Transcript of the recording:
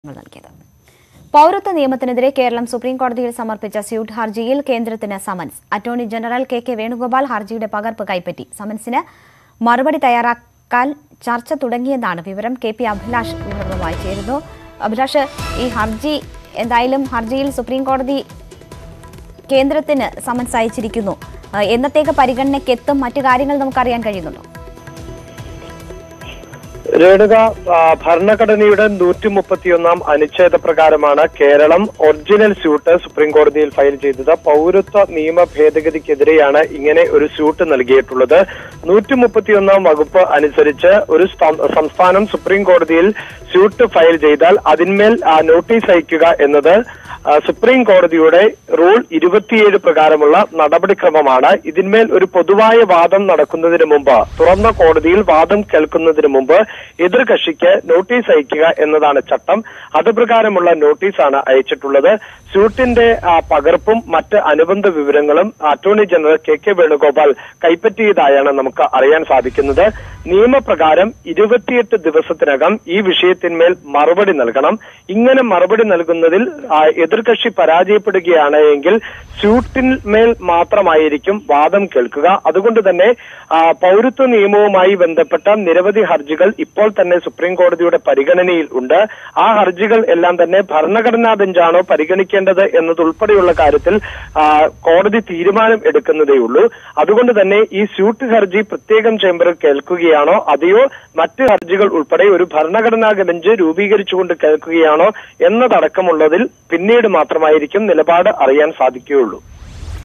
നൽകിയത് പൗരത്വ നിയമത്തിനെതിരെ കേരളം സുപ്രീം കോടതിയിൽ സമർപ്പിച്ച സ്യൂട്ട് ഹർജിയിൽ കേന്ദ്രത്തിന് summons attorney general K K Venugopal ഹർജിയുടെ പകർപ്പ് കൈപ്പറ്റി സമൻസിന് മറുപടി തയ്യാറാക്കാൻ ചർച്ച തുടങ്ങിയെന്നാണ് വിവരം കെ പി അഭിലാഷ് വിവരവുമായി ചേരുന്നു അഭിലാഷ് ഈ ഹർജി എന്തായാലും ഹർജിയിൽ സുപ്രീം കോടതി കേന്ദ്രത്തിന് സമൻസ് അയച്ചിരിക്കുന്നു ഏഹ് എന്നത്തേക്ക് പരിഗണനയ്ക്ക് എത്തും മറ്റു കാര്യങ്ങൾ നമുക്കറിയാൻ കഴിയുന്നുണ്ടോ രേണുക ആ, ഭരണഘടനയുടെ നൂറ്റി മുപ്പത്തിയൊന്നാം അനുച്ഛേദ പ്രകാരമാണ് കേരളം ഒറിജിനൽ സ്യൂട്ട് സുപ്രീം കോടതിയിൽ ഫയൽ ചെയ്തത് പൗരത്വ നിയമ ഭേദഗതിക്കെതിരെയാണ് ഇങ്ങനെ ഒരു സ്യൂട്ട് നൽകിയിട്ടുള്ളത് നൂറ്റി മുപ്പത്തിയൊന്നാം വകുപ്പ് അനുസരിച്ച് ഒരു സം- സംസ്ഥാനം സുപ്രീം കോടതിയിൽ സ്യൂട്ട് ഫയൽ ചെയ്താൽ അതിന്മേൽ ആ, നോട്ടീസ് അയക്കുക എന്നത് ആ, സുപ്രീം കോടതിയുടെ റൂൾ ഇരുപത്തിയേഴ് പ്രകാരമുള്ള നടപടിക്രമമാണ് ഇതിന്മേൽ ഒരു പൊതുവായ വാദം നടക്കുന്നതിന് മുമ്പ് തുറന്ന കോടതിയിൽ വാദം കേൾക്കുന്നതിന് മുമ്പ് എതിർകക്ഷിക്ക് നോട്ടീസ് അയക്കുക എന്നതാണ് ചട്ടം അത് പ്രകാരമുള്ള നോട്ടീസാണ് അയച്ചിട്ടുള്ളത് സ്യൂട്ടിന്റെ ആ, പകർപ്പും മറ്റ് അനുബന്ധ വിവരങ്ങളും attorney general K K Venugopal കൈപ്പറ്റിയതായാണ് നമുക്ക് അറിയാൻ സാധിക്കുന്നത് നിയമപ്രകാരം ഇരുപത്തിയെട്ട് ദിവസത്തിനകം ഈ വിഷയത്തിന്മേൽ മറുപടി നൽകണം ഇങ്ങനെ മറുപടി നൽകുന്നതിൽ ആ, എതിർകക്ഷി പരാജയപ്പെടുകയാണ് എങ്കിൽ സ്യൂട്ടിന്മേൽ മാത്രമായിരിക്കും വാദം കേൾക്കുക അതുകൊണ്ട് തന്നെ ആ, പൗരത്വ നിയമവുമായി ബന്ധപ്പെട്ട നിരവധി ഹർജികൾ ഇപ്പോൾ തന്നെ സുപ്രീം കോടതിയുടെ പരിഗണനയിൽ ഉണ്ട് ആ ഹർജികൾ എല്ലാം തന്നെ ഭരണഘടനാ ബെഞ്ചാണോ പരിഗണിക്കേണ്ടത് എന്നതുൾപ്പെടെയുള്ള കാര്യത്തിൽ ആ, കോടതി തീരുമാനം എടുക്കുന്നതേയുള്ളൂ അതുകൊണ്ട് തന്നെ ഈ സ്യൂട്ട് ഹർജി പ്രത്യേകം ചേംബറിൽ കേൾക്കുകയാണോ അതെയോ മറ്റ് ഹർജികൾ ഉൾപ്പെടെ ഒരു ഭരണഘടനാ ബെഞ്ച് രൂപീകരിച്ചുകൊണ്ട് കേൾക്കുകയാണോ എന്നതടക്കമുള്ളതിൽ പിന്നീട് മാത്രമായിരിക്കും നിലപാട് അറിയാൻ സാധിക്കുകയുള്ളൂ